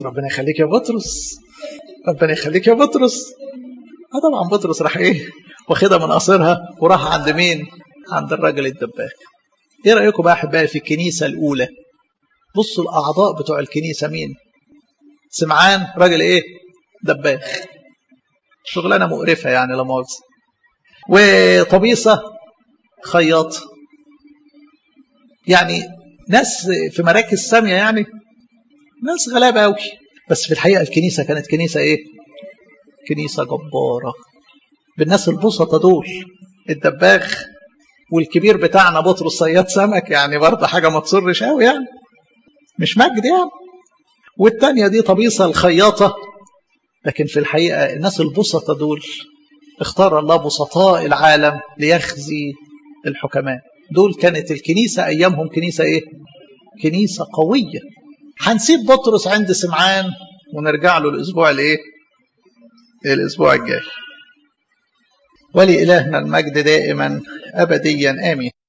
ربنا يخليك يا بطرس ربنا يخليك يا بطرس اه طبعا بطرس راح ايه واخدها من قصرها وراح عند مين عند الراجل الدباغ ايه رايكم بقى احبائي في الكنيسه الاولى بصوا الاعضاء بتوع الكنيسه مين سمعان راجل ايه دباغ شغلانه مقرفه يعني لا مؤاخذه وطبيصه خياط يعني ناس في مراكز ساميه يعني ناس غلابه قوي بس في الحقيقه الكنيسه كانت كنيسه ايه كنيسه جباره بالناس البسطه دول الدباغ والكبير بتاعنا بطرس صياد سمك يعني برضه حاجه ما تصرش قوي يعني مش مجد يعني والتانية دي طبيصة الخياطة لكن في الحقيقة الناس البسطة دول اختار الله بسطاء العالم ليخزي الحكماء دول كانت الكنيسة أيامهم كنيسة إيه؟ كنيسة قوية هنسيب بطرس عند سمعان ونرجع له الأسبوع الإيه؟ الأسبوع الجاي ولإلهنا المجد دائما أبديا آمين